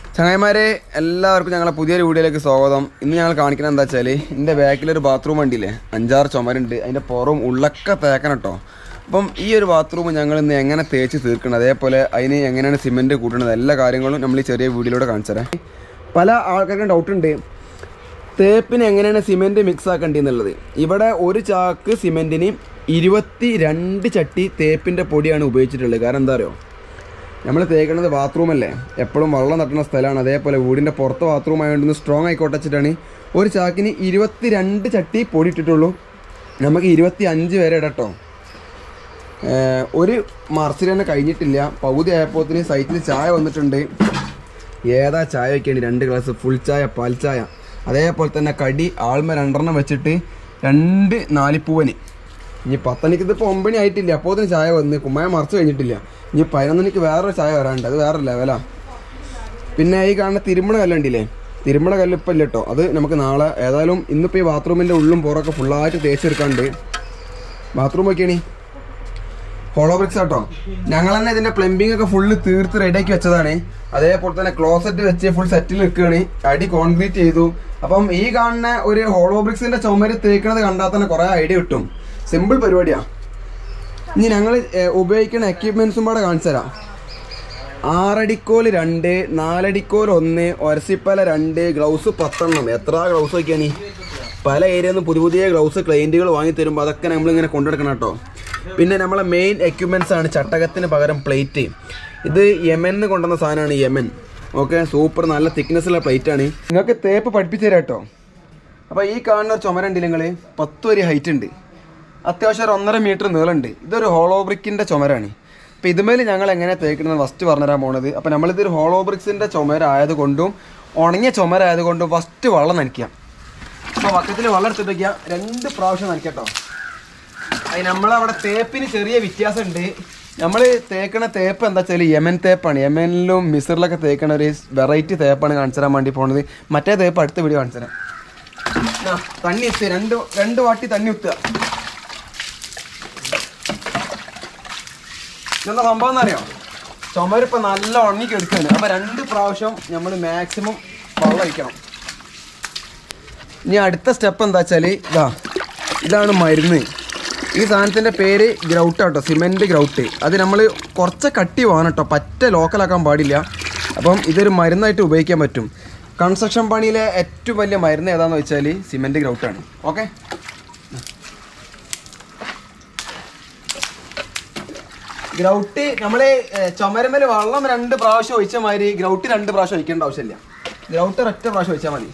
ചങ്ങായിമാരെ എല്ലാവർക്കും ഞങ്ങളെ പുതിയൊരു വീഡിയോയിലേക്ക് സ്വാഗതം ഇന്ന് ഞങ്ങൾ കാണിക്കുന്നത് എന്താ വെച്ചാൽ എൻ്റെ ബാക്കിലൊരു ബാത്റൂം വണ്ടിയില്ലേ അഞ്ചാറ് ചുമരുണ്ട് അതിൻ്റെ പുറവും ഉള്ളൊക്കെ തേക്കണം കേട്ടോ അപ്പം ഈ ഒരു ബാത്റൂം ഞങ്ങൾ ഇന്ന് എങ്ങനെ തേച്ച് തീർക്കണം അതേപോലെ അതിന് എങ്ങനെയാണ് സിമെൻറ്റ് കൂട്ടണത് എല്ലാ കാര്യങ്ങളും നമ്മൾ ഈ ചെറിയ വീഡിയോയിലൂടെ കാണിച്ചു തരാം പല ആൾക്കാർക്കും ഡൗട്ട് ഉണ്ട് തേപ്പിന് എങ്ങനെയാണ് സിമെൻറ്റ് മിക്സ് ആക്കേണ്ടതെന്നുള്ളത് ഇവിടെ ഒരു ചാക്ക് സിമെൻറ്റിന് ഇരുപത്തി രണ്ട് ചട്ടി തേപ്പിൻ്റെ പൊടിയാണ് ഉപയോഗിച്ചിട്ടുള്ളത് കാരണം എന്താ അറിയോ നമ്മൾ തേക്കുന്നത് ബാത്റൂം അല്ലേ എപ്പോഴും വെള്ളം തട്ടുന്ന സ്ഥലമാണ് അതേപോലെ വീടിൻ്റെ പുറത്ത് ബാത്റൂം ആയതുകൊണ്ട് സ്ട്രോങ് ആയിക്കോട്ടെ വെച്ചിട്ടാണ് ഒരു ചാക്കിന് ഇരുപത്തി രണ്ട് ചട്ടി പൊടി ഇട്ടിട്ടുള്ളൂ നമുക്ക് ഇരുപത്തി അഞ്ച് വരെ ഇടട്ടോ ഏഹ് ഒരു മാർച്ചിൽ തന്നെ കഴിഞ്ഞിട്ടില്ല പകുതി ആയപ്പോത്തിന് സൈറ്റിൽ ചായ വന്നിട്ടുണ്ട് ഏതാ ചായ വയ്ക്കേണ്ടി രണ്ട് ഗ്ലാസ് ഫുൾ ചായ പാൽ ചായ അതേപോലെ തന്നെ കടി ആൾമ രണ്ടെണ്ണം വെച്ചിട്ട് രണ്ട് നാലിപ്പൂവന് ഇനി പത്തണിക്ക് ഇതിപ്പോൾ ഒമ്പണി ആയിട്ടില്ല അപ്പോൾ അതിന് ചായ വന്ന് കുമ്മായ മറച്ച് കഴിഞ്ഞിട്ടില്ല ഇനി പതിനൊന്നണിക്ക് വേറൊരു ചായ വരാനുണ്ട് അത് വേറെ ലെവലാ പിന്നെ ഈ കാണുന്ന തിരുമണ കല്ലുണ്ടില്ലേ തിരുമണ കല്ല് ഇപ്പം ഇല്ല കേട്ടോ അത് നമുക്ക് നാളെ ഏതായാലും ഇന്നിപ്പോൾ ഈ ബാത്റൂമിൻ്റെ ഉള്ളും പുറമൊക്കെ ഫുള്ളായിട്ട് തേച്ചെടുക്കാണ്ട് ബാത്റൂം ഒക്കെയാണ് ഹോളോ ബ്രിക്സ് ആട്ടോ ഞങ്ങൾ തന്നെ ഇതിന്റെ പ്ലംബിംഗ് ഒക്കെ ഫുള്ള് തീർത്ത് റെഡിയാക്കി വെച്ചതാണ് അതേപോലെ തന്നെ ക്ലോസറ്റ് വെച്ച് ഫുൾ സെറ്റിൽ നിൽക്കുകയാണ് അടി കോൺക്രീറ്റ് ചെയ്തു അപ്പം ഈ കാണുന്ന ഒരു ഹോളോ ബ്രിക്സിന്റെ ചുമര് തേക്കുന്നത് കണ്ടാൽ തന്നെ കുറെ ഐഡിയ കിട്ടും സിമ്പിൾ പരിപാടിയാ ഇനി ഞങ്ങൾ ഉപയോഗിക്കുന്ന എക്യുപ്മെന്റ്സും കൂടെ കാണിച്ചു തരാം ആറടിക്കോൽ രണ്ട് നാലടിക്കോൽ ഒന്ന് ഒരസിപ്പല രണ്ട് ഗ്ലൗസ് പത്തെണ്ണം എത്ര ഗ്ലൗസ് ഒക്കെയാണ് പല ഏരിയയിൽ നിന്ന് പുതിയ പുതിയ ഗ്ലൗസ് ക്ലയൻറ്റുകൾ വാങ്ങി തരുമ്പോൾ അതൊക്കെ നമ്മളിങ്ങനെ കൊണ്ടെടുക്കണം കേട്ടോ പിന്നെ നമ്മളെ മെയിൻ എക്യുപ്മെൻറ്റ്സ് ആണ് ചട്ടകത്തിന് പകരം പ്ലേറ്റ് ഇത് യമനിന്ന് കൊണ്ടുവന്ന സാധനമാണ് യമൻ ഓക്കെ സൂപ്പർ നല്ല തിക്നെസ്സുള്ള പ്ലേറ്റ് ആണ് നിങ്ങൾക്ക് തേപ്പ് പഠിപ്പിച്ചു തരാം കേട്ടോ അപ്പോൾ ഈ കാണുന്ന ഒരു ചുമരുണ്ട് നിങ്ങൾ പത്ത് വരെ ഹൈറ്റ് ഉണ്ട് അത്യാവശ്യം ഒരു ഒന്നര മീറ്റർ നീളമുണ്ട് ഇതൊരു ഹോളോ ബ്രിക്കിൻ്റെ ചുമരാണ് അപ്പോൾ ഇതുമേൽ ഞങ്ങൾ എങ്ങനെ തേക്കുന്നത് ഫസ്റ്റ് പറഞ്ഞുതരാൻ പോണത് അപ്പോൾ നമ്മളിതൊരു ഹോളോ ബ്രിക്സിൻ്റെ ചുമരായതുകൊണ്ടും ഉണങ്ങിയ ചുമരായതുകൊണ്ടും ഫസ്റ്റ് വെള്ളം നനയ്ക്കാം അപ്പോൾ വക്കത്തിൽ വെള്ളം എടുത്തിട്ട് വയ്ക്കുക രണ്ട് പ്രാവശ്യം നനയ്ക്കട്ടോ അത് നമ്മളവിടെ തേപ്പിന് ചെറിയ വ്യത്യാസമുണ്ട് നമ്മൾ തേക്കണ തേപ്പ് എന്താ വെച്ചാൽ യമൻ തേപ്പാണ് യമനിലും മിസറിലൊക്കെ തേക്കണ ഒരു വെറൈറ്റി തേപ്പാണ് കാണിച്ചു തരാൻ വേണ്ടി പോണത് മറ്റേ തേപ്പ് അടുത്ത വീഡിയോ കാണിച്ചു തരാം ദാ, തണ്ണി എത്തുക രണ്ട് രണ്ട് വാട്ടി തണ്ണി എത്തുക ഇതെന്താ സംഭവം എന്നറിയോ ചുമരിപ്പോ നല്ല ഉണങ്ങി കെടുക്കാണ് അപ്പൊ രണ്ട് പ്രാവശ്യം നമ്മൾ മാക്സിമം വെള്ളം ഒഴിക്കണം ഇനി അടുത്ത സ്റ്റെപ്പ് എന്താ വെച്ചാല് ഇതാ ഇതാണ് മരുന്ന് ഈ സാധനത്തിന്റെ പേര് ഗ്രൗട്ട് ആട്ടോ സിമെന്റ് ഗ്രൗട്ട് അത് നമ്മൾ കുറച്ച് കട്ടി വേണം കേട്ടോ പറ്റ ലോക്കലാക്കാൻ പാടില്ല അപ്പം ഇതൊരു മരുന്നായിട്ട് ഉപയോഗിക്കാൻ പറ്റും കൺസ്ട്രക്ഷൻ പണിയിലെ ഏറ്റവും വലിയ മരുന്ന് ഏതാന്ന് വെച്ചാൽ സിമെന്റ് ഗ്രൗട്ടാണ് ഓക്കെ ഗ്രൗട്ട് നമ്മള് ചുമരമേല് വെള്ളം രണ്ട് പ്രാവശ്യം ഒഴിച്ച മാതിരി ഗ്രൗട്ട് രണ്ട് പ്രാവശ്യം ഒഴിക്കേണ്ട ആവശ്യമില്ല ഗ്രൗട്ട് ഒറ്റ പ്രാവശ്യം ഒഴിച്ചാൽ മതി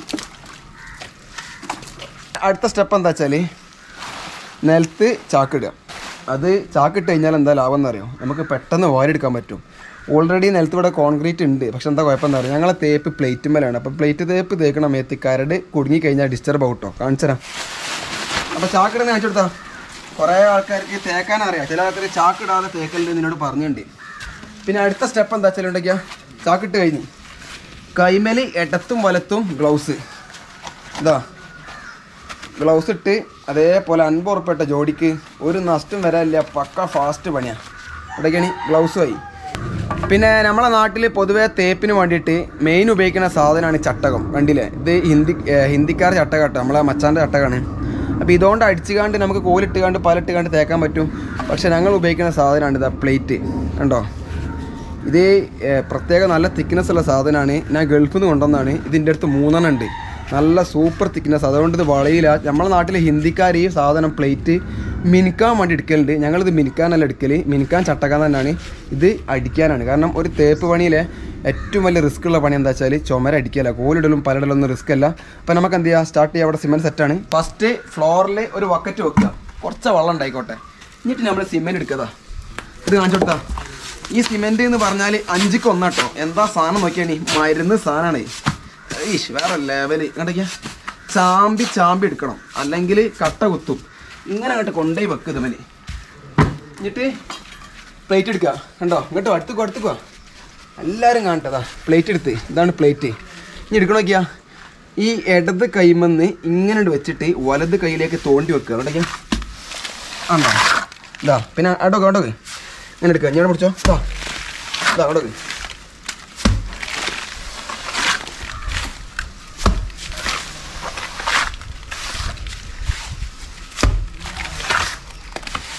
അടുത്ത സ്റ്റെപ്പ് എന്താ വെച്ചാല് നിലത്ത് ചാക്കിടുക അത് ചാക്കിട്ട് കഴിഞ്ഞാൽ എന്താ ലാഭം എന്നറിയോ നമുക്ക് പെട്ടെന്ന് വാരെടുക്കാൻ പറ്റും ഓൾറെഡി നിലത്ത് ഇവിടെ കോൺക്രീറ്റ് ഉണ്ട് പക്ഷെ എന്താ കുഴപ്പം എന്താ പറയുക ഞങ്ങളെ തേപ്പ് പ്ലേറ്റ് മേലാണ് അപ്പോൾ പ്ലേറ്റ് തേപ്പ് തേക്കണം മേത്ത് കരട് കുടുങ്ങി കഴിഞ്ഞാൽ ഡിസ്റ്റർബ് ആവട്ടോ കാണിച്ചുതരാം അപ്പോൾ ചാക്കിടുന്ന കാണിച്ചു കൊടുത്താ കുറേ ആൾക്കാർക്ക് തേക്കാൻ അറിയാം ചില ആൾക്കാർ ചാക്കിടാതെ തേക്കലുണ്ട് നിന്നോട് പറഞ്ഞിട്ടുണ്ട് പിന്നെ അടുത്ത സ്റ്റെപ്പ് എന്താ വെച്ചാലുണ്ടെങ്കിൽ ചാക്കിട്ട് കഴിഞ്ഞു കൈമലി ഇടത്തും വലത്തും ഗ്ലൗസ് ഇതാ ഗ്ലൗസ് ഇട്ട് അതേപോലെ അൻപത് ഉറുപ്പിട്ട ജോഡിക്ക് ഒരു നഷ്ടം വരാനില്ല പക്ക ഫാസ്റ്റ് പണിയാണ് ഇവിടേക്കാണ് ഗ്ലൗസ് ആയി പിന്നെ നമ്മളെ നാട്ടിൽ പൊതുവേ തേപ്പിന് വേണ്ടിയിട്ട് മെയിൻ ഉപയോഗിക്കുന്ന സാധനമാണ് ചട്ടകം കണ്ടില്ലേ ഇത് ഹിന്ദി ഏർ ഹിന്ദിക്കാർ ചട്ടകം കേട്ടോ നമ്മളെ മച്ചാൻ്റെ ചട്ടകമാണ് അപ്പോൾ ഇതുകൊണ്ട് അടിച്ചുകാണ്ട് നമുക്ക് കോലിട്ടുകാണ്ട് പലട്ടുകാണ്ട് തേക്കാൻ പറ്റും പക്ഷെ ഞങ്ങൾ ഉപയോഗിക്കുന്ന സാധനമാണ് ഇതാ പ്ലേറ്റ് കണ്ടോ ഇത് ഏർ, പ്രത്യേക നല്ല തിക്നെസ് ഉള്ള സാധനമാണ് ഞാൻ ഗൾഫിൽ നിന്ന് കൊണ്ടുവന്നാണ് ഇതിൻ്റെ അടുത്ത് മൂന്നെണ്ണം ഉണ്ട് നല്ല സൂപ്പർ തിക്നെസ് അതുകൊണ്ട് ഇത് വളയില്ല നമ്മളെ നാട്ടിൽ ഹിന്ദിക്കാർ ഈ സാധനം പ്ലേറ്റ് മിനുക്കാൻ വേണ്ടി എടുക്കലുണ്ട് ഞങ്ങളിത് മിനുക്കാനല്ല എടുക്കൽ മിനുക്കാൻ ചട്ടക്കാൻ തന്നെയാണ് ഇത് അടിക്കാനാണ് കാരണം ഒരു തേപ്പ് പണിയിലെ ഏറ്റവും വലിയ റിസ്ക് ഉള്ള പണി എന്താ വെച്ചാൽ ചുമര അടിക്കല കോലിടലും പലയിടലൊന്നും റിസ്ക് അല്ല അപ്പം നമുക്ക് എന്ത് ചെയ്യാം സ്റ്റാർട്ട് ചെയ്യാം അവിടെ സിമെൻറ്റ് സെറ്റാണ് ഫസ്റ്റ് ഫ്ലോറിൽ ഒരു വക്കറ്റ് വെക്കുക കുറച്ച് വെള്ളം ഉണ്ടായിക്കോട്ടെ എന്നിട്ട് നമ്മൾ സിമെൻറ്റ് എടുക്കതാ ഇത് കാണിച്ചു കൊടുത്താ ഈ സിമെന്റ് എന്ന് പറഞ്ഞാൽ അഞ്ചിക്ക് ഒന്നാട്ടോ എന്താ സാധനം നോക്കിയാണ് മരുന്ന് സാധനമാണ് ഈശ് വേറെ ലെവല് കണ്ടൊക്കെയാ ചാമ്പി ചാമ്പി എടുക്കണം അല്ലെങ്കിൽ കട്ട കുത്തും ഇങ്ങനെ അങ്ങോട്ട് കൊണ്ടുപോയി വെക്കുക ഇതുമല് എന്നിട്ട് പ്ലേറ്റ് എടുക്കുക കണ്ടോ ഇങ്ങോട്ടോ അടുത്തേക്കോ അടുത്തേക്കോ എല്ലാവരും കാണട്ടതാ പ്ലേറ്റ് എടുത്ത് ഇതാണ് പ്ലേറ്റ് ഇനി എടുക്കണ നോക്കിയാ ഈ ഇടത് കൈമെന്ന് ഇങ്ങനെ വെച്ചിട്ട് വലത് കൈയിലേക്ക് തോണ്ടി വെക്കുക കണ്ടൊക്കെയാ ആണോ ഇതാ പിന്നെ അടോക്ക് അടോക്ക് ഇങ്ങനെ എടുക്കുക ഞാൻ പിടിച്ചോ ഇതാ ഇതാ അടോക്ക്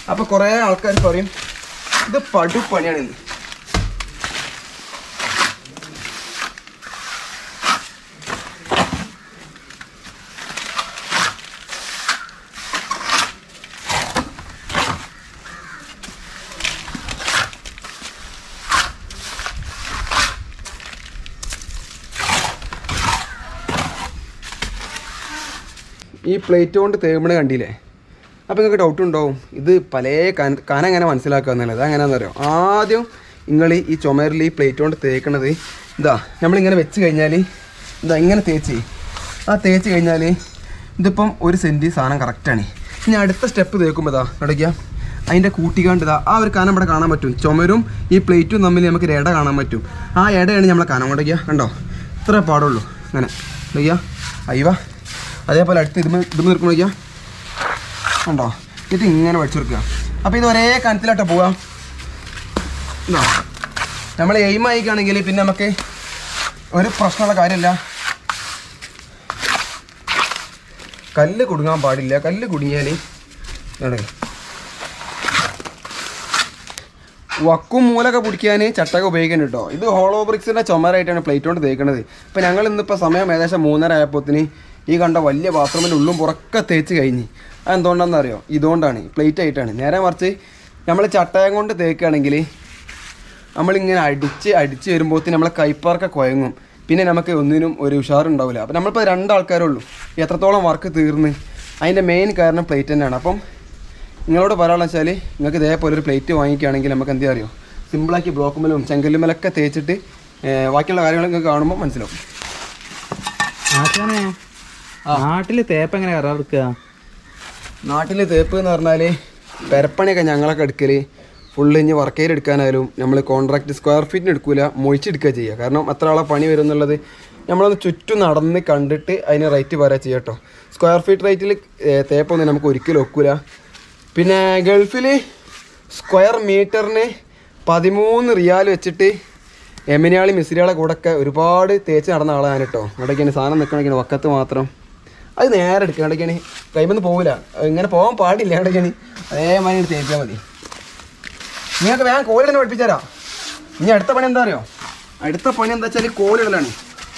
അപ്പോൾ കുറേ ആൾക്കാർ പറയും ഇത് പടുപ്പണിയാണ് ഇത് ഈ പ്ലേറ്റ് കൊണ്ട് തേമ്പണ കണ്ടില്ലേ അപ്പോൾ നിങ്ങൾക്ക് ഡൗട്ട് ഉണ്ടാവും ഇത് പല കന കന എങ്ങനെ മനസ്സിലാക്കുക എന്നുള്ളത് അതെങ്ങനെയാണെന്ന് അറിയോ ആദ്യം നിങ്ങൾ ഈ ചുമരിൽ ഈ പ്ലേറ്റ് കൊണ്ട് തേക്കണത് ഇതാ നമ്മളിങ്ങനെ വെച്ച് കഴിഞ്ഞാൽ ഇതാ ഇങ്ങനെ തേച്ച് ആ തേച്ച് കഴിഞ്ഞാൽ ഇതിപ്പം ഒരു സെൻറ്റ് സാധനം കറക്റ്റാണ് ഇനി അടുത്ത സ്റ്റെപ്പ് തേക്കുമ്പോൾ ഇതാ ഇടയ്ക്കുക അതിൻ്റെ കൂട്ടിക്കാണ്ട് ഇതാ ആ ഒരു കനം ഇവിടെ കാണാൻ പറ്റും ചുമരും ഈ പ്ലേറ്റും തമ്മിൽ നമുക്ക് ഒരു ഇട കാണാൻ പറ്റും ആ ഇടയാണ് നമ്മളെ കനം കൊണ്ടയ്ക്കുക കണ്ടോ ഇത്ര പാടുള്ളൂ അങ്ങനെ ഇടയ്ക്കുക അയ്യവ അതേപോലെ അടുത്ത് ഇതുമ ഇതുമ നിൽക്കണ നോക്കിയാ ഉണ്ടോ എന്നിട്ട് ഇങ്ങനെ പഠിച്ചെടുക്കുക അപ്പോൾ ഇത് ഒരേ കനത്തിലാട്ടോ പോവാം ഉണ്ടോ നമ്മൾ എയിം ആയിക്കാണെങ്കിൽ പിന്നെ നമുക്ക് ഒരു പ്രശ്നമുള്ള കാര്യമില്ല കല്ല് കുടുങ്ങാൻ പാടില്ല കല്ല് കുടുങ്ങിയാൽ ഇതാണ് വക്കും മൂലൊക്കെ പിടിക്കാൻ ചട്ടക ഉപയോഗിക്കാൻ കേട്ടോ ഇത് ഹോളോ ബ്രിക്സിൻ്റെ ചുമരായിട്ടാണ് പ്ലേറ്റ് കൊണ്ട് തേക്കണത് ഇപ്പം ഞങ്ങൾ ഇന്നിപ്പോൾ സമയം ഏകദേശം മൂന്നര ആയപ്പോത്തിന് ഈ കണ്ട വലിയ ബാത്റൂമിൻ്റെ ഉള്ളും പുറക്കെ തേച്ച് കഴിഞ്ഞ് അതെന്തുകൊണ്ടാണെന്ന് അറിയോ ഇതുകൊണ്ടാണ് പ്ലേറ്റ് ആയിട്ടാണ് നേരെ മറിച്ച് നമ്മൾ ചട്ടയം കൊണ്ട് തേക്കുകയാണെങ്കിൽ നമ്മളിങ്ങനെ അടിച്ച് അടിച്ച് വരുമ്പോഴത്തേന് നമ്മളെ കൈപ്പാർക്കെ കുഴങ്ങും പിന്നെ നമുക്ക് ഒന്നിനും ഒരു ഉഷാറുണ്ടാവില്ല അപ്പം നമ്മളിപ്പോൾ രണ്ടാൾക്കാരേ ഉള്ളൂ എത്രത്തോളം വർക്ക് തീർന്ന് അതിൻ്റെ മെയിൻ കാരണം പ്ലേറ്റ് തന്നെയാണ് അപ്പം നിങ്ങളോട് പറയാനുള്ള വെച്ചാൽ നിങ്ങൾക്ക് ഇതേപോലെ ഒരു പ്ലേറ്റ് വാങ്ങിക്കുകയാണെങ്കിൽ നമുക്ക് എന്താ അറിയോ സിമ്പിളാക്കി ബ്ലോക്കുമലും ചെങ്കല്ലുമലൊക്കെ തേച്ചിട്ട് ഏർ, ബാക്കിയുള്ള കാര്യങ്ങൾ നിങ്ങൾക്ക് കാണുമ്പോൾ മനസ്സിലാവും ആശാനെ നാട്ടില് തേപ്പ് എങ്ങനെ കരാറെടുക്കുക നാട്ടിൽ തേപ്പ് എന്ന് പറഞ്ഞാൽ പെരപ്പണിയൊക്കെ ഞങ്ങളൊക്കെ എടുക്കൽ ഫുള്ള് ഇനി വർക്കേര് എടുക്കാനായാലും നമ്മൾ കോൺട്രാക്ട് സ്ക്വയർ ഫീറ്റിന് എടുക്കൂല മൊഴിച്ചെടുക്കുക ചെയ്യുക കാരണം എത്ര ആളെ പണി വരും എന്നുള്ളത് നമ്മളൊന്ന് ചുറ്റും നടന്ന് കണ്ടിട്ട് അതിന് റേറ്റ് പറയാ ചെയ്യുക കേട്ടോ സ്ക്വയർ ഫീറ്റ് റേറ്റിൽ തേപ്പൊന്നും നമുക്ക് ഒരിക്കലും ഒക്കൂല പിന്നെ ഗൾഫിൽ സ്ക്വയർ മീറ്ററിന് പതിമൂന്ന് റിയാൽ വെച്ചിട്ട് എമിനാളി മിസ്രിയാളെ കൂടെ ഒക്കെ ഒരുപാട് തേച്ച് നടന്ന ആളാണ് കേട്ടോ ഇവിടേക്കാണ് സാധനം നിൽക്കണമെങ്കിൽ വക്കത്ത് മാത്രം അത് നേരെ എടുക്കുക ഇടയ്ക്കാണ് കൈമൊന്നും പോവില്ല ഇങ്ങനെ പോകാൻ പാടില്ല ഇടയ്ക്കാണ് അതേമാതിരി തേച്ചാൽ മതി നിങ്ങൾക്ക് വേഗം കോലിടനെ പഠിപ്പിച്ചുതരാം ഇനി അടുത്ത പണി എന്താ അറിയോ അടുത്ത പണി എന്താ വെച്ചാൽ കോലിടലാണ്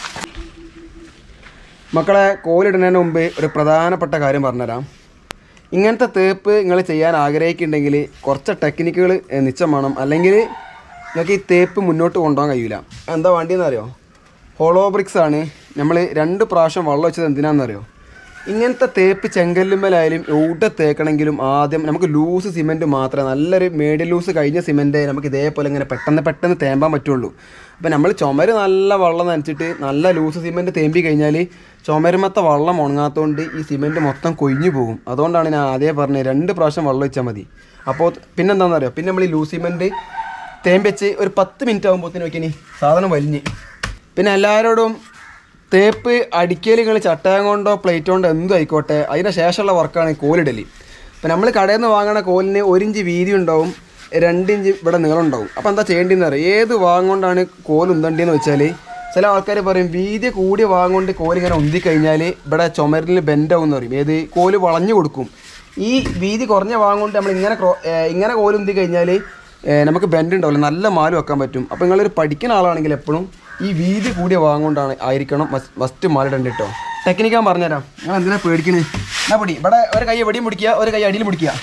മക്കളെ കോലിടുന്നതിന് മുമ്പ് ഒരു പ്രധാനപ്പെട്ട കാര്യം പറഞ്ഞുതരാം ഇങ്ങനത്തെ തേപ്പ് നിങ്ങൾ ചെയ്യാൻ ആഗ്രഹിക്കുന്നുണ്ടെങ്കിൽ കുറച്ച് ടെക്നിക്കുകൾ നിശ്ചയം വേണം അല്ലെങ്കിൽ നിങ്ങൾക്ക് ഈ തേപ്പ് മുന്നോട്ട് കൊണ്ടുപോകാൻ കഴിയില്ല എന്താ വേണ്ടിയെന്ന് അറിയോ ഹോളോ ബ്രിക്സ് ആണ് നമ്മൾ രണ്ട് പ്രാവശ്യം വെള്ളം വെച്ചത് എന്തിനാണെന്നറിയോ ഇങ്ങനത്തെ തേപ്പ് ചെങ്കല്ലുമ്മലായാലും എവിടെ തേക്കണമെങ്കിലും ആദ്യം നമുക്ക് ലൂസ് സിമെൻറ്റ് മാത്രമേ നല്ലൊരു മീഡിയം ലൂസ് കഴിഞ്ഞ സിമെൻറ്റ് നമുക്ക് ഇതേപോലെ ഇങ്ങനെ പെട്ടെന്ന് പെട്ടെന്ന് തേമ്പാൻ പറ്റുള്ളൂ അപ്പോൾ നമ്മൾ ചുമര് നല്ല വെള്ളം നനച്ചിട്ട് നല്ല ലൂസ് സിമെൻറ്റ് തേമ്പി കഴിഞ്ഞാൽ ചുമരുമത്തെ വെള്ളം ഉണങ്ങാത്തതുകൊണ്ട് ഈ സിമെൻറ്റ് മൊത്തം കൊഴിഞ്ഞു പോകും അതുകൊണ്ടാണ് ഞാൻ ആദ്യം പറഞ്ഞത് രണ്ട് പ്രാവശ്യം വെള്ളം വെച്ചാൽ മതി അപ്പോൾ പിന്നെന്താണെന്ന് അറിയോ പിന്നെ നമ്മൾ ഈ ലൂസ് സിമെൻറ്റ് തേമ്പ് വെച്ച് ഒരു പത്ത് മിനിറ്റ് ആകുമ്പോഴത്തേന് നോക്കിനി സാധനം വലിഞ്ഞ് പിന്നെ എല്ലാവരോടും തേപ്പ് അടിക്കൽ നിങ്ങൾ ചട്ടയം കൊണ്ടോ പ്ലേറ്റ് കൊണ്ടോ എന്തും ആയിക്കോട്ടെ അതിന് ശേഷമുള്ള വർക്കാണ് ഈ കോലിടൽ ഇപ്പം നമ്മൾ കടയിൽ നിന്ന് വാങ്ങണ കോലിന് ഒരു ഇഞ്ച് വീതി ഉണ്ടാവും രണ്ട് ഇഞ്ച് ഇവിടെ നീളം ഉണ്ടാവും അപ്പോൾ എന്താ ചെയ്യേണ്ടതെന്ന് അറിയാം ഏത് വാങ്ങുകൊണ്ടാണ് കോൽ ഉന്തണ്ടിയെന്ന് വെച്ചാൽ ചില ആൾക്കാർ പറയും വീതി കൂടിയ വാങ്ങുകൊണ്ട് കോൽ ഇങ്ങനെ ഉന്തി കഴിഞ്ഞാൽ ഇവിടെ ചുമരിൽ ബെൻഡാവും എന്ന് പറയും ഏത് കോല് വളഞ്ഞു കൊടുക്കും ഈ വീതി കുറഞ്ഞ വാങ്ങുകൊണ്ട് നമ്മൾ ഇങ്ങനെ ക്രോ- ഏ, ഇങ്ങനെ കോൽ ഉന്തി കഴിഞ്ഞാൽ നമുക്ക് ബെൻഡ് ഉണ്ടാവില്ല നല്ല മാല് വെക്കാൻ പറ്റും അപ്പോൾ നിങ്ങളൊരു പഠിക്കുന്ന ആളാണെങ്കിൽ എപ്പോഴും ഈ വീതി കൂടിയ വാങ്ങുകൊണ്ടാണ് ആയിരിക്കണം ഫസ്റ്റ് മാലിടേണ്ട കേട്ടോ ടെക്നിക്ക് ഞാൻ പറഞ്ഞുതരാം ഞാൻ എന്തിനാ പേടിക്കണേ എന്നാ പിടി ഇവിടെ ഒരു കൈ എവിടെയും പിടിക്കുക ഒരു കൈ അടിയിൽ പിടിക്കുക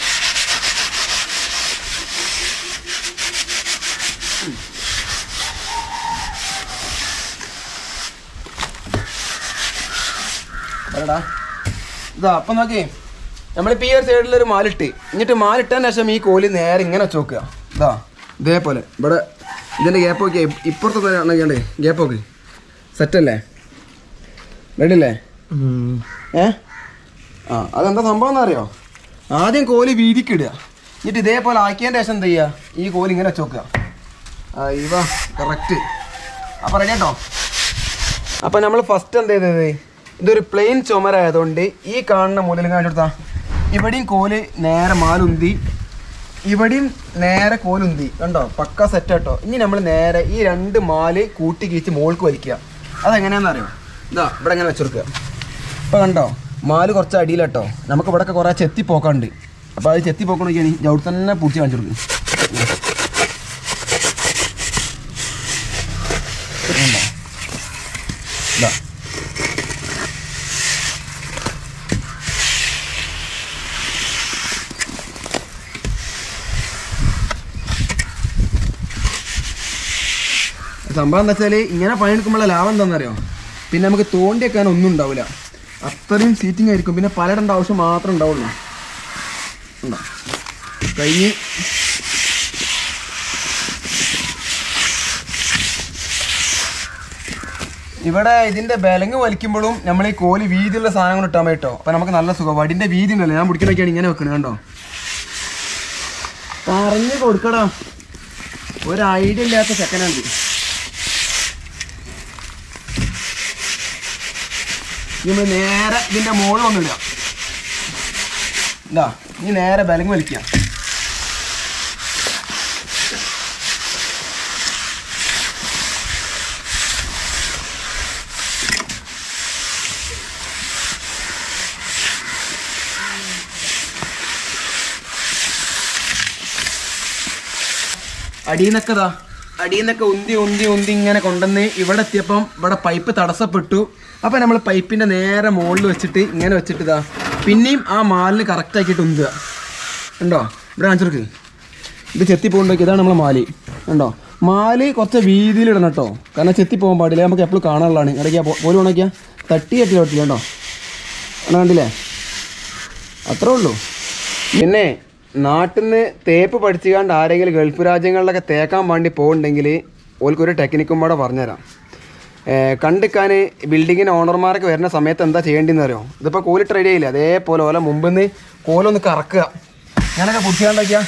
പറടാ ഇതാ അപ്പം നോക്കി നമ്മളിപ്പോൾ ഈ ഒരു സൈഡിലൊരു മാലിട്ട് എന്നിട്ട് മാലിട്ടതിന് ശേഷം ഈ കോല് നേരെ ഇങ്ങനെ വെച്ച് നോക്കുക ഇതാ ഇതേപോലെ ഇവിടെ ഇതിൻ്റെ ഗ്യാപ്പ് നോക്കിയാൽ ഇപ്പുറത്തെ ആണെങ്കിൽ ഗ്യാപ്പ് നോക്ക് സെറ്റല്ലേ റെഡി അല്ലേ ഏ ആ അതെന്താ സംഭവം എന്നറിയോ ആദ്യം കോല് വീതിക്ക് ഇടുക എന്നിട്ട് ഇതേപോലെ ആക്കിയതിൻ്റെ ശേഷം എന്ത് ചെയ്യുക ഈ കോല് ഇങ്ങനെ വെച്ച് നോക്കുക ആ ഇവ കറക്റ്റ് അപ്പം റെഡി കേട്ടോ അപ്പം നമ്മൾ ഫസ്റ്റ് എന്ത് ചെയ്തത് ഇതൊരു പ്ലെയിൻ ചുമരായതുകൊണ്ട് ഈ കാണുന്ന മൂലം കാണിച്ചു കൊടുത്താ ഇവിടെയും കോല് നേരെ മാലുന്തി ഇവിടെയും നേരെ കോലുന്തി കണ്ടോ പക്ക സെറ്റ് കേട്ടോ ഇനി നമ്മൾ നേരെ ഈ രണ്ട് മാല് കൂട്ടി കീച്ച് മോൾക്ക് വലിക്കുക അതെങ്ങനെയാണെന്ന് അറിയോ ഇതാ ഇവിടെ ഇങ്ങനെ വെച്ചെടുക്കുക ഇപ്പം കണ്ടോ മാല് കുറച്ച് അടിയിലട്ടോ നമുക്ക് ഇവിടെയൊക്കെ കുറേ ചെത്തി പോക്കാണ്ട് അപ്പോൾ അത് ചെത്തി പോക്കണൊക്കെയാണ് അവിടെ തന്നെ പിടിച്ച് കാണിച്ചു കൊടുക്കും കണ്ടോ? ഇതാ സംഭവം എന്താ വെച്ചാൽ ഇങ്ങനെ പണിയെടുക്കുമ്പോഴുള്ള ലാഭം എന്താണെന്നറിയോ പിന്നെ നമുക്ക് തോണ്ടി വെക്കാൻ ഒന്നും ഉണ്ടാവില്ല അത്രയും സീറ്റിംഗ് ആയിരിക്കും പിന്നെ പലയിടേണ്ട ആവശ്യം മാത്രമേ ഉണ്ടാവുള്ളൂ ഉണ്ടോ കഴിഞ്ഞ് ഇവിടെ ഇതിന്റെ ബലങ്ങ് വലിക്കുമ്പോഴും നമ്മൾ ഈ കോലി വീതിയുള്ള സാധനങ്ങൾ ഇട്ടാൻ പറ്റോ അപ്പൊ നമുക്ക് നല്ല സുഖം വടിന്റെ വീതി ഉണ്ടല്ലോ ഞാൻ പിടിക്കണൊക്കെയാണ് ഇങ്ങനെ വെക്കണത് കണ്ടോ പറഞ്ഞു കൊടുക്കടാ ഒരു ഐഡിയ ഇല്ലാത്ത സെക്കൻഡ് നമ്മൾ നേരെ ഇതിന്റെ മുകളിൽ ഒന്നിടുക ഇതാ ഇനി നേരെ ബലങ്ങ് വലിക്കുക അടിയിന്നൊക്കെതാ അടിയിന്നൊക്കെ ഉന്തി ഉന്തി ഉന്തി ഇങ്ങനെ കൊണ്ടുവന്ന് ഇവിടെ എത്തിയപ്പം ഇവിടെ പൈപ്പ് തടസ്സപ്പെട്ടു അപ്പം നമ്മൾ പൈപ്പിൻ്റെ നേരെ മുകളിൽ വെച്ചിട്ട് ഇങ്ങനെ വെച്ചിട്ട് ഇതാ പിന്നെയും ആ മാലിന് കറക്റ്റ് ആക്കിയിട്ട് ഉന്തുക ഉണ്ടോ ഇവിടെ കാണിച്ചെടുക്ക് ഇത് ചെത്തി പോകുന്നുണ്ടോ ഇതാണ് നമ്മളെ മാലി ഉണ്ടോ മാല് കുറച്ച് വീതിയിൽ ഇടണം കേട്ടോ കാരണം ചെത്തി പോകാൻ പാടില്ല നമുക്ക് എപ്പോഴും കാണാനുള്ളതാണ് ഇടയ്ക്ക് പോലും ഉണക്കിയാ തട്ടി തട്ടി പറ്റില്ല കേട്ടോ അവിടെ കണ്ടില്ലേ അത്രേ ഉള്ളൂ പിന്നെ നാട്ടിൽ നിന്ന് തേപ്പ് പഠിച്ചുകൊണ്ട് ആരെങ്കിലും ഗൾഫ് രാജ്യങ്ങളിലൊക്കെ തേക്കാൻ വേണ്ടി പോകുന്നുണ്ടെങ്കിൽ ഓൽക്കൊരു ടെക്നിക്കും കൂടെ പറഞ്ഞുതരാം കണ്ടിക്കാൻ ബിൽഡിങ്ങിന് ഓണർമാരൊക്കെ വരുന്ന സമയത്ത് എന്താ ചെയ്യേണ്ടതെന്ന് അറിയോ ഇതിപ്പോൾ കോലിട്ട് റെഡി ആയില്ലേ അതേപോലെ ഓല മുമ്പിൽ നിന്ന് കോലൊന്ന് കറക്കുക ഞാനൊക്കെ പിടിച്ചാണ്ടാക്കിയാ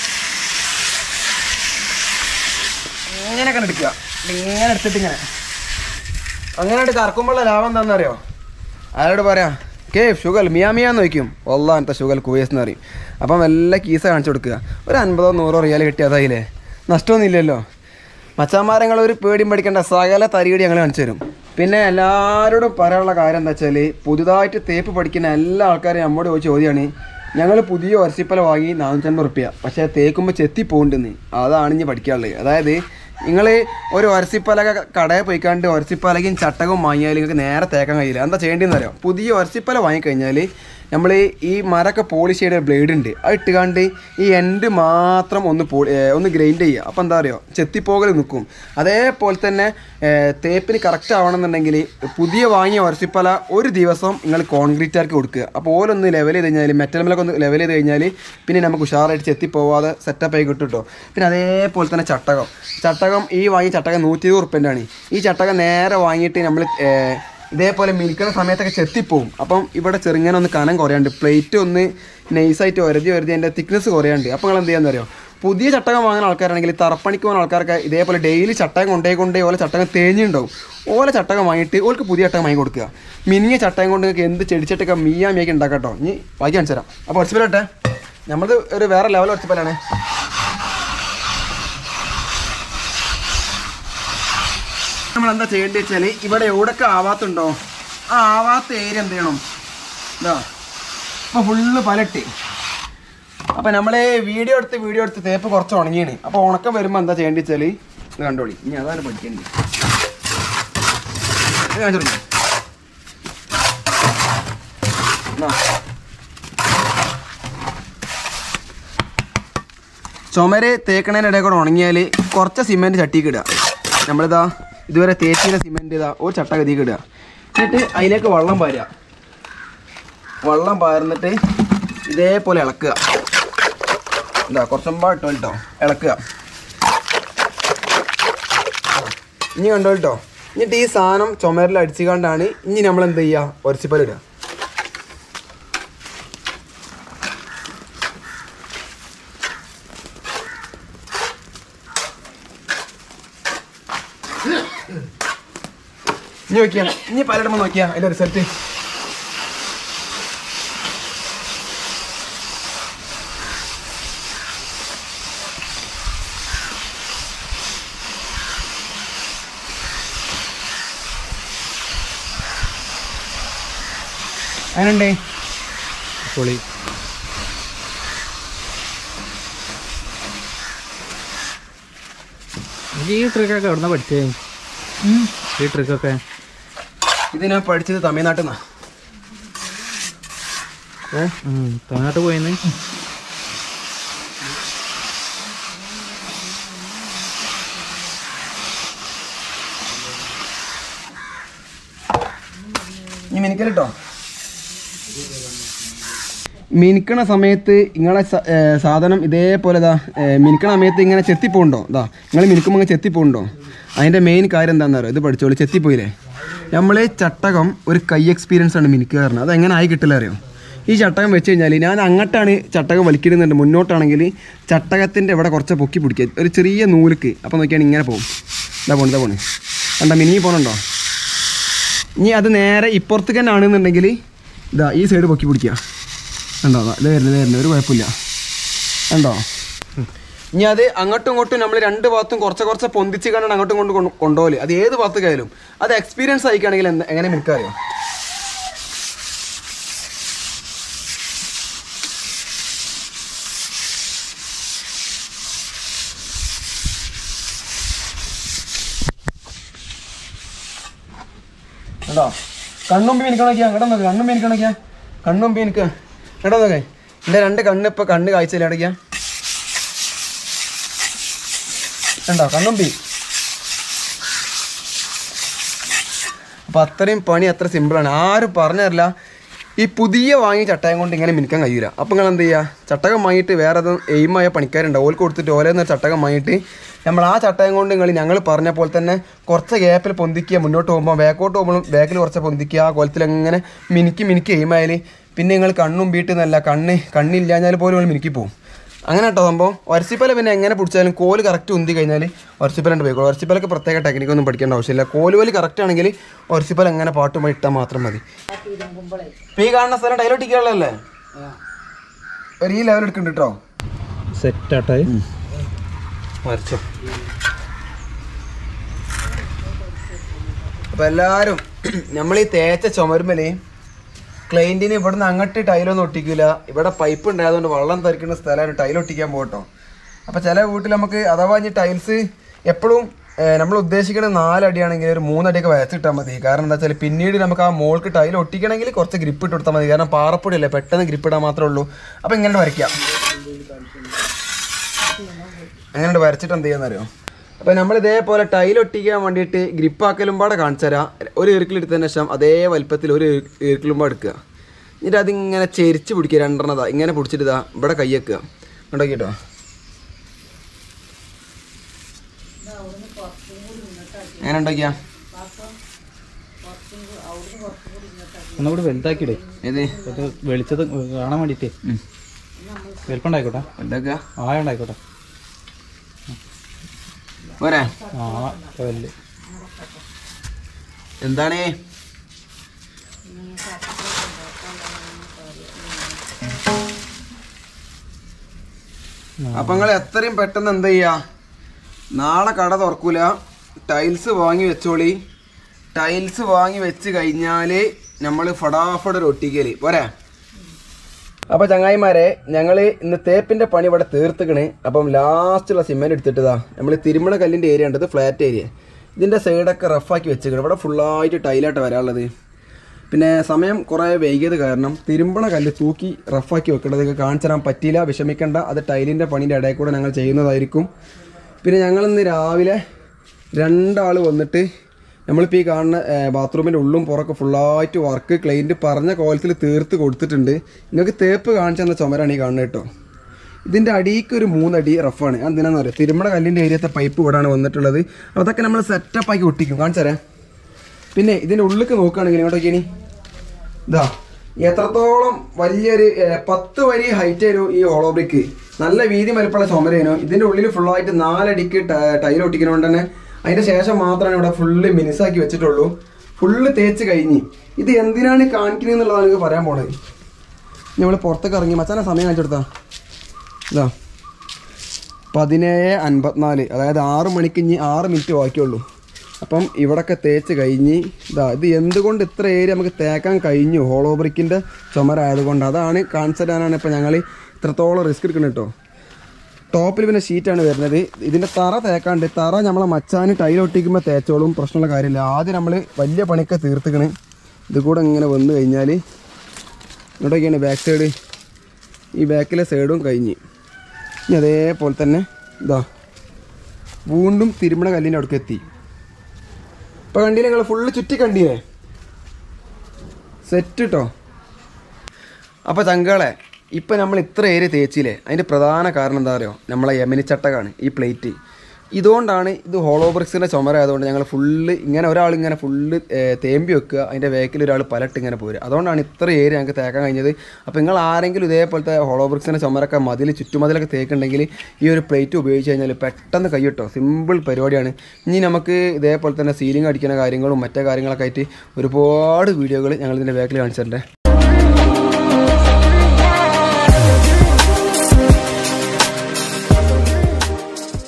ഇങ്ങനെയൊക്കെ എടുക്കുക ഇങ്ങനെ എടുത്തിട്ട് ഇങ്ങനെ അങ്ങനെ കറക്കുമ്പോഴുള്ള ലാഭം എന്താണെന്നറിയോ അയാളോട് പറയാം കേ ഷുഗൽ മിയാ മിയാന്ന് ചോദിക്കും ഒല്ലാനത്തെ ഷുഗൽ കുവേസ് എന്ന് പറയും അപ്പം എല്ലാ കീസ കാണിച്ചു കൊടുക്കുക ഒരു അൻപതോ നൂറോ റിയാൽ കിട്ടിയതായില്ലേ നഷ്ടമൊന്നുമില്ലല്ലോ മച്ചാന്മാരങ്ങൾ ഒരു പേടിയും പഠിക്കേണ്ട സകല തരികടി ഞങ്ങൾ കാണിച്ചു തരും പിന്നെ എല്ലാവരോടും പറയാനുള്ള കാര്യം എന്താ വെച്ചാൽ പുതുതായിട്ട് തേപ്പ് പഠിക്കുന്ന എല്ലാ ആൾക്കാരും നമ്മോട് ചോദിച്ച ചോദ്യമാണ് ഞങ്ങൾ പുതിയ ഒരസിപ്പല വാങ്ങി നാനൂറ്റമ്പത് റുപ്യ പക്ഷേ തേക്കുമ്പോൾ ചെത്തി പോകണ്ടെന്ന് അതാണ് ഇനി പഠിക്കാനുള്ളത് അതായത് നിങ്ങൾ ഒരു ഒരസിപ്പലക കടയിൽ പോയിക്കാണ്ട് ഒരസിപ്പലകയും ചട്ടകവും വാങ്ങിയാൽ നിങ്ങൾക്ക് നേരെ തേക്കാൻ കഴിയില്ല എന്താ ചെയ്യേണ്ടതെന്ന് അറിയാം പുതിയ ഒരസിപ്പല വാങ്ങിക്കഴിഞ്ഞാൽ നമ്മൾ ഈ മരമൊക്കെ പോളിഷ് ചെയ്യുന്ന ബ്ലേഡ് ഉണ്ട് അത് ഇട്ടുകാണ്ട് ഈ എൻഡ് മാത്രം ഒന്ന് പോ ഏ, ഒന്ന് ഗ്രൈൻഡ് ചെയ്യുക അപ്പോൾ എന്താ പറയുക ചെത്തിപ്പോകൽ നിൽക്കും അതേപോലെ തന്നെ ഏ, തേപ്പിന് കറക്റ്റ് ആവണമെന്നുണ്ടെങ്കിൽ പുതിയ വാങ്ങിയ ഒരസിപ്പല ഒരു ദിവസം നിങ്ങൾ കോൺക്രീറ്റ് ആർക്ക് കൊടുക്കുക അപ്പോൾ ഓലൊന്ന് ലെവൽ ചെയ്ത് കഴിഞ്ഞാൽ മെറ്റൽ മേലൊക്കെ ഒന്ന് ലെവൽ ചെയ്ത് കഴിഞ്ഞാൽ പിന്നെ നമുക്ക് ഉഷാറായിട്ട് ചെത്തിപ്പോവാതെ സെറ്റപ്പ് ആയി കിട്ടും കേട്ടോ പിന്നെ അതേപോലെ തന്നെ ചട്ടകം ചട്ടകം ഈ വാങ്ങിയ ചട്ടകം നൂറ്റി ഇരുപത് ഉറുപ്പ്യൻ്റെ ആണ് ഈ ചട്ടകം നേരെ വാങ്ങിയിട്ട് നമ്മൾ ഇതേപോലെ മിൽക്കുന്ന സമയത്തൊക്കെ ചെത്തിപ്പോവും അപ്പം ഇവിടെ ചെറുങ്ങനെ ഒന്ന് കനം കുറയാണ്ട് പ്ലേറ്റ് ഒന്ന് നൈസായിട്ട് ഒരതി ഒരതി അതിൻ്റെ തിക്നെസ് കുറയാണ്ട് അപ്പോൾ നിങ്ങൾ എന്ത് ചെയ്യാന്ന് അറിയോ പുതിയ ചട്ടകം വാങ്ങുന്ന ആൾക്കാരാണെങ്കിൽ തറപ്പണിക്ക് പോകുന്ന ആൾക്കാർക്ക് ഇതേപോലെ ഡെയിലി ചട്ടകം കൊണ്ടേ കൊണ്ടേ ഓല ചട്ടകം തേഞ്ഞുണ്ടാവും ഓല ചട്ടകം വാങ്ങിയിട്ട് ഓൾക്ക് പുതിയ ചട്ടകം വാങ്ങി കൊടുക്കുക മിനിഞ്ഞ ചട്ടകം കൊണ്ട് നിങ്ങൾക്ക് എന്ത് ചെടിച്ചട്ടൊക്കെ മീയാ മീയൊക്കെ ഉണ്ടാക്കാം കേട്ടോ ഇനി ബാക്കി കാണിച്ചു തരാം അപ്പോൾ ഒച്ചപ്പലട്ടെ നമ്മളത് ഒരു വേറെ ലെവൽ ഒച്ചപ്പലാണ് നമ്മൾ എന്താ ചെയ്യേണ്ടത് വെച്ചാൽ ഇവിടെ എവിടെയൊക്കെ ആവാത്തുണ്ടോ ആ ആവാത്ത ഏരിയ എന്ത് ചെയ്യണം ഇതാ അപ്പോൾ ഫുള്ള് പലട്ടി അപ്പോൾ നമ്മൾ വീഡിയോ എടുത്ത് വീഡിയോ എടുത്ത് തേപ്പ് കുറച്ച് ഉണങ്ങിയാണ് അപ്പോൾ ഉണക്കം വരുമ്പോൾ എന്താ ചെയ്യേണ്ടത് വെച്ചാൽ ഇത് കണ്ടോളി ഇനി അതാണ് പഠിക്കേണ്ടത് ഇത് കാണിച്ചു കൊടുക്ക്. എന്നാ. ചുമര് തേക്കണതിനിടയിൽ കൂടെ ഉണങ്ങിയാൽ കുറച്ച് സിമെൻറ്റ് ചട്ടിക്ക് ഇടുക നമ്മളിതാ ഇതുവരെ തേച്ചിയുടെ സിമെൻറ്റ് ഇതാ ഒരു ചട്ടഗതിക്ക് ഇടുക എന്നിട്ട് അതിലേക്ക് വെള്ളം പാരുക വെള്ളം പാർന്നിട്ട് ഇതേപോലെ ഇളക്കുക എന്താ കുറച്ചുമ്പോ ഇട്ടോ കേട്ടോ ഇളക്കുക ഇനി കണ്ടോ കേട്ടോ എന്നിട്ട് ഈ സാധനം ചുമരിൽ അടിച്ചുകൊണ്ടാണ് ഇനി നമ്മൾ എന്ത് ചെയ്യുക ഒരച്ചിപ്പലിടുക ഇനി നോക്കിയാ ഇനി പലയിടം നോക്കിയാ അതിന്റെ റിസൾട്ട് അതിനുണ്ടേ പൊളി ഈ ട്രിക്കൊക്കെ എവിടുന്ന പഠിച്ചേ ഈ ട്രിക്കൊക്കെ ഇത് ഞാൻ പഠിച്ചത് തമിഴ്നാട്ടിൽ നിന്നാണ് ഏ തമിഴ്നാട്ട് പോയിന്ന് ഇനി മിനിക്കലിട്ടോ മിനിക്കണ സമയത്ത് നിങ്ങളെ സ- ഏ, സാധനം ഇതേപോലെ ഇതാ ഏ, മിനിക്കണ സമയത്ത് ഇങ്ങനെ ചെത്തിപ്പോണ്ടോ ഇതാ നിങ്ങൾ മിനിക്കുമ്പോൾ ഇങ്ങനെ ചെത്തിപ്പോണ്ടോ അതിൻ്റെ മെയിൻ കാര്യം എന്താണെന്ന് അറിയോ ഇത് പഠിച്ചോളൂ ചെത്തിപ്പോയില്ലേ നമ്മൾ ചട്ടകം ഒരു കൈ എക്സ്പീരിയൻസ് ആണ് മിനിക്കുക പറഞ്ഞത് അതെങ്ങനെ ആയി കിട്ടില്ല അറിയോ ഈ ചട്ടകം വെച്ച് കഴിഞ്ഞാൽ ഞാൻ അങ്ങോട്ടാണ് ചട്ടകം വലിക്കിടുന്നുണ്ട് മുന്നോട്ടാണെങ്കിൽ ചട്ടകത്തിൻ്റെ ഇവിടെ കുറച്ച് പൊക്കി പിടിക്കുക ഒരു ചെറിയ നൂലുക്ക് അപ്പോൾ നോക്കിയാൽ ഇങ്ങനെ പോകും ഇതാ പോണ് ഇതാ പോണ് കണ്ട മിനി പോകണുണ്ടോ ഇനി അത് നേരെ ഇപ്പുറത്തേക്ക് തന്നെ ആണെന്നുണ്ടെങ്കിൽ ഇതാ ഈ സൈഡ് പൊക്കി പിടിക്കുക കണ്ടോ അതാ ഇത് വരുന്നത് വരുന്നത് ഒരു കുഴപ്പമില്ല കണ്ടോ ഇനി അത് അങ്ങോട്ടും ഇങ്ങോട്ടും നമ്മൾ രണ്ട് ഭാഗത്തും കുറച്ച് കുറച്ച് പൊന്തിച്ച് കണ്ടാണ് അങ്ങോട്ടും ഇങ്ങോട്ടും കൊണ്ട് കൊണ്ടുപോകല് അത് ഏത് ഭാഗത്തേക്കായാലും അത് എക്സ്പീരിയൻസ് ആയിക്കാണെങ്കിൽ എന്താ എങ്ങനെ മിൽക്കറിയോ കേട്ടോ കണ്ണുമ്പി എനിക്ക് നോക്കിയാ കേട്ടോ നോക്ക് കണ്ണുമ്പി എനിക്ക് നോക്കിയാ കണ്ണുമ്പി എനിക്ക് കേട്ടോ നോക്കേ എൻ്റെ രണ്ട് കണ്ണ് ഇപ്പൊ കണ്ണ് കാഴ്ചയില്ല ഇടയ്ക്കാ കണ്ടോ കണ്ണുമ്പി അപ്പൊ അത്രയും പണി അത്ര സിമ്പിളാണ് ആരും പറഞ്ഞു തരില്ല ഈ പുതിയ വാങ്ങിയ ചട്ടയം കൊണ്ട് ഇങ്ങനെ മിനിക്കാൻ കഴിയൂല അപ്പം നിങ്ങൾ എന്ത് ചെയ്യുക ചട്ടകം വാങ്ങിയിട്ട് വേറെ ഏതും എയിമായ പണിക്കാരുണ്ടാവും ഓൾക്ക് കൊടുത്തിട്ട് ഓലേന്ന് ചട്ടകം വാങ്ങിയിട്ട് നമ്മൾ ആ ചട്ടയം കൊണ്ട് നിങ്ങൾ ഞങ്ങൾ പറഞ്ഞ പോലെ തന്നെ കുറച്ച് ഗ്യാപ്പിൽ പൊന്തിക്കുക മുന്നോട്ട് പോകുമ്പോൾ ബാക്കോട്ട് പോകുമ്പോഴും ബാക്കിൽ കുറച്ച് പൊന്തിക്കുക ആ കോലത്തിൽ എങ്ങനെ മിനിക്ക് മിനിക്ക് എയിമായാൽ പിന്നെ നിങ്ങൾ കണ്ണും വീട്ടുന്നല്ല കണ്ണ് കണ്ണില്ലാഞ്ഞാൽ പോലും നിങ്ങൾ മിനിക്കി പോകും അങ്ങനെ കേട്ടോ സംഭവം ഒരച്ചിപ്പല പിന്നെ എങ്ങനെ പിടിച്ചാലും കോല് കറക്റ്റ് ഉന്തി കഴിഞ്ഞാൽ ഒരച്ചിപ്പലുണ്ട് പോയിക്കോളും ഒരച്ചിപ്പലക്ക് പ്രത്യേക ടെക്നിക്കൊന്നും പഠിക്കേണ്ട ആവശ്യമില്ല കോല് വലി കറക്റ്റ് ആണെങ്കിൽ ഒരച്ചിപ്പല എങ്ങനെ പാട്ടുമായി ഇട്ടാൽ മാത്രം മതി ഇപ്പം ഈ കാണുന്ന സ്ഥലം ടൈലോട്ടിക്കാനുള്ളതല്ലേ ഒരു ഈ ലെവൽ എടുക്കുന്നുണ്ട് കേട്ടോ സെറ്റ് ആട്ടായി വരച്ചോ അപ്പം എല്ലാവരും നമ്മൾ ഈ തേച്ച ചുമരുമല് ക്ലൈൻറ്റിന് ഇവിടുന്ന് അങ്ങോട്ട് ടൈലൊന്നും ഒട്ടിക്കില്ല ഇവിടെ പൈപ്പ് ഉണ്ടായതുകൊണ്ട് വെള്ളം തെറിക്കുന്ന സ്ഥലമാണ് ടൈൽ ഒട്ടിക്കാൻ പോകട്ടോ അപ്പോൾ ചില വീട്ടിൽ നമുക്ക് അഥവാ ഇനി ടൈൽസ് എപ്പോഴും നമ്മൾ ഉദ്ദേശിക്കുന്ന നാലടിയാണെങ്കിൽ ഒരു മൂന്നടിയൊക്കെ വരച്ചിട്ടാൽ മതി കാരണം എന്താ വെച്ചാൽ പിന്നീട് നമുക്ക് ആ മോൾക്ക് ടൈൽ ഒട്ടിക്കണമെങ്കിൽ കുറച്ച് ഗ്രിപ്പ് ഇട്ട് കൊടുത്താൽ മതി കാരണം പാറപ്പൊടിയല്ലേ പെട്ടെന്ന് ഗ്രിപ്പ് ഇടാൻ മാത്രമേ ഉള്ളൂ അപ്പോൾ ഇങ്ങനെ വരയ്ക്കാം അങ്ങനെ വരച്ചിട്ട് എന്ത് ചെയ്യാന്നറിയോ അപ്പോൾ നമ്മൾ ഇതേപോലെ ടൈൽ ഒട്ടിക്കാൻ വേണ്ടിയിട്ട് ഗ്രിപ്പ് ആക്കലും പാടെ കാണിച്ചു തരാം ഒരു ഈർക്കിലെടുത്തതിന് ശേഷം അതേ വലിപ്പത്തിൽ ഒരു ഈർക്കിലും പാടെ എടുക്കുക എന്നിട്ട് അതിങ്ങനെ ചെരിച്ച് പിടിക്കുക രണ്ടെണ്ണതാ ഇങ്ങനെ പിടിച്ചിട്ട് ഇതാ ഇവിടെ കൈ വെക്കുക ഉണ്ടാക്കിട്ടോ എങ്ങനെ ഉണ്ടാക്കിയാ ഒന്നുകൂടി വലുതാക്കിയിടേ ഏത് അത് വെളിച്ചത് കാണാൻ വേണ്ടിട്ടേ വലുപ്പം ഉണ്ടായിക്കോട്ടെ ഉണ്ടാക്കുക ആയ ഉണ്ടായിക്കോട്ടെ പോരെ ആ വല്ല് എന്താണ് അപ്പൊ നിങ്ങൾ എത്രയും പെട്ടെന്ന് എന്താ ചെയ്യാ നാളെ കട തുറക്കൂല ടൈൽസ് വാങ്ങി വെച്ചോളി ടൈൽസ് വാങ്ങി വെച്ച് കഴിഞ്ഞാല് നമ്മൾ ഫടാഫട് ഒരു ഒട്ടിക്കല് പോരെ അപ്പോൾ ചങ്ങായിമാരെ ഞങ്ങൾ ഇന്ന് തേപ്പിൻ്റെ പണി ഇവിടെ തീർത്തുക്കണ് അപ്പം ലാസ്റ്റുള്ള സിമെൻറ്റ് എടുത്തിട്ടതാ നമ്മൾ തിരുമണ കല്ലിൻ്റെ ഏരിയ ഉണ്ട് ഇത് ഫ്ലാറ്റ് ഏരിയ ഇതിൻ്റെ സൈഡൊക്കെ റഫാക്കി വെച്ചിരിക്കണം ഇവിടെ ഫുള്ളായിട്ട് ടൈലായിട്ട് വരാനുള്ളത് പിന്നെ സമയം കുറേ വൈകിയത് കാരണം തിരുമ്പണ കല്ല് തൂക്കി റഫാക്കി വെക്കേണ്ടത് കാണിച്ചു തരാൻ പറ്റിയില്ല വിഷമിക്കേണ്ട അത് ടൈലിൻ്റെ പണിൻ്റെ ഇടയിൽ കൂടെ ഞങ്ങൾ ചെയ്യുന്നതായിരിക്കും പിന്നെ ഞങ്ങളിന്ന് രാവിലെ രണ്ടാൾ വന്നിട്ട് നമ്മളിപ്പോൾ ഈ കാണുന്ന ബാത്റൂമിൻ്റെ ഉള്ളും പുറമൊക്കെ ഫുള്ളായിട്ട് വർക്ക് ക്ലൈൻറ്റ് പറഞ്ഞ കോലത്തിൽ തീർത്ത് കൊടുത്തിട്ടുണ്ട് നിങ്ങൾക്ക് തേപ്പ് കാണിച്ചു തന്ന ചുമരാണ് ഈ കാണുന്നത് കേട്ടോ ഇതിൻ്റെ അടിക്ക് ഒരു മൂന്നടി റഫാണ് എന്തിനാന്ന് പറയുക തിരുമണ കല്ലിൻ്റെ ഏരിയത്തെ പൈപ്പ് ഇവിടെയാണ് വന്നിട്ടുള്ളത് അപ്പോൾ അതൊക്കെ നമ്മൾ സെറ്റപ്പ് ആക്കി ഒട്ടിക്കും കാണിച്ചു തരാം പിന്നെ ഇതിൻ്റെ ഉള്ളിലേക്ക് നോക്കുകയാണെങ്കിൽ ഇങ്ങോട്ടൊക്കെ ഇനി ഇതാ എത്രത്തോളം വലിയൊരു ഏർ, പത്ത് വരി ഹൈറ്റ് ആയിരുന്നു ഈ ഹോളോബ്രിക്ക് നല്ല വീതി മലപ്പുള്ള ചുമരേനു ഇതിൻ്റെ ഉള്ളിൽ ഫുള്ളായിട്ട് നാലടിക്ക് ട- ടൈൽ ഒട്ടിക്കുന്നതുകൊണ്ട് തന്നെ അതിൻ്റെ ശേഷം മാത്രമാണ് ഇവിടെ ഫുള്ള് മിനുസാക്കി വെച്ചിട്ടുള്ളൂ ഫുള്ള് തേച്ച് കഴിഞ്ഞ് ഇത് എന്തിനാണ് കാണിക്കുന്നത് എന്നുള്ളതാണ് എനിക്ക് പറയാൻ പോണത് നമ്മൾ പുറത്തേക്ക് ഇറങ്ങി മച്ചാനെ സമയം കാണിച്ചെടുത്താ ഇതാ പതിനേഴ് അൻപത്തിനാല് അതായത് ആറ് മണിക്ക് ഇനി ആറ് മിനിറ്റ് ബാക്കിയുള്ളൂ അപ്പം ഇവിടൊക്കെ തേച്ച് കഴിഞ്ഞ് ഇതാ ഇത് എന്തുകൊണ്ട് ഇത്ര ഏരിയ നമുക്ക് തേക്കാൻ കഴിഞ്ഞു ഹോളോ ബ്രിക്കിൻ്റെ ചുമരായതുകൊണ്ട് അതാണ് കാണിച്ചു തരാനാണ് ഇപ്പം ഞങ്ങൾ ഇത്രത്തോളം റിസ്ക് എടുക്കുന്നത് കേട്ടോ ടോപ്പിൽ പിന്നെ ഷീറ്റാണ് വരുന്നത് ഇതിൻ്റെ തറ തേക്കാണ്ട് തറ നമ്മളെ മച്ചാന് ടൈൽ ഒട്ടിക്കുമ്പോൾ തേച്ചോളും പ്രശ്നമുള്ള കാര്യമില്ല ആദ്യം നമ്മൾ വലിയ പണിയൊക്കെ തീർത്തിക്കണ് ഇത് കൂടെ ഇങ്ങനെ വന്നു കഴിഞ്ഞാൽ ഇങ്ങോട്ടൊക്കെയാണ് ബാക്ക് സൈഡ് ഈ ബാക്കിലെ സൈഡും കഴിഞ്ഞ് ഇനി അതേപോലെ തന്നെ ഇതാ വീണ്ടും തിരുമണ കല്ലിൻ്റെ അവിടേക്ക് എത്തി ഇപ്പം കണ്ടില്ലേ നിങ്ങൾ ഫുള്ള് ചുറ്റി കണ്ടില്ലേ സെറ്റ് കേട്ടോ അപ്പോൾ ചങ്കളെ ഇപ്പം നമ്മൾ ഇത്ര ഏരിയ തേച്ചില്ലേ അതിൻ്റെ പ്രധാന കാരണം എന്താ പറയുക നമ്മളെ യമനി ചട്ടകാണ് ഈ പ്ലേറ്റ് ഇതുകൊണ്ടാണ് ഇത് ഹോളോ ബ്രിക്സിൻ്റെ ചുമര ആയതുകൊണ്ട് ഞങ്ങൾ ഫുള്ള് ഇങ്ങനെ ഒരാൾ ഇങ്ങനെ ഫുള്ള് തേമ്പി വെക്കുക അതിൻ്റെ വേക്കിൽ ഒരാൾ പലട്ട് ഇങ്ങനെ പോരുക അതുകൊണ്ടാണ് ഇത്ര ഏരിയ ഞങ്ങൾക്ക് തേക്കാൻ കഴിഞ്ഞത് അപ്പോൾ നിങ്ങൾ ആരെങ്കിലും ഇതേപോലത്തെ ഹോളോ ബ്രിക്സിൻ്റെ ചുമരൊക്കെ മതിൽ ചുറ്റുമതിലൊക്കെ തേക്കുന്നുണ്ടെങ്കിൽ ഈ ഒരു പ്ലേറ്റ് ഉപയോഗിച്ച് കഴിഞ്ഞാൽ പെട്ടെന്ന് കൈയിട്ടോ സിമ്പിൾ പരിപാടിയാണ് ഇനി നമുക്ക് ഇതേപോലെ തന്നെ സീലിംഗ് അടിക്കുന്ന കാര്യങ്ങളും മറ്റേ കാര്യങ്ങളൊക്കെ ആയിട്ട് ഒരുപാട് വീഡിയോകൾ ഞങ്ങൾ ഇതിൻ്റെ ബാക്കിൽ കാണിച്ചിട്ടുണ്ട്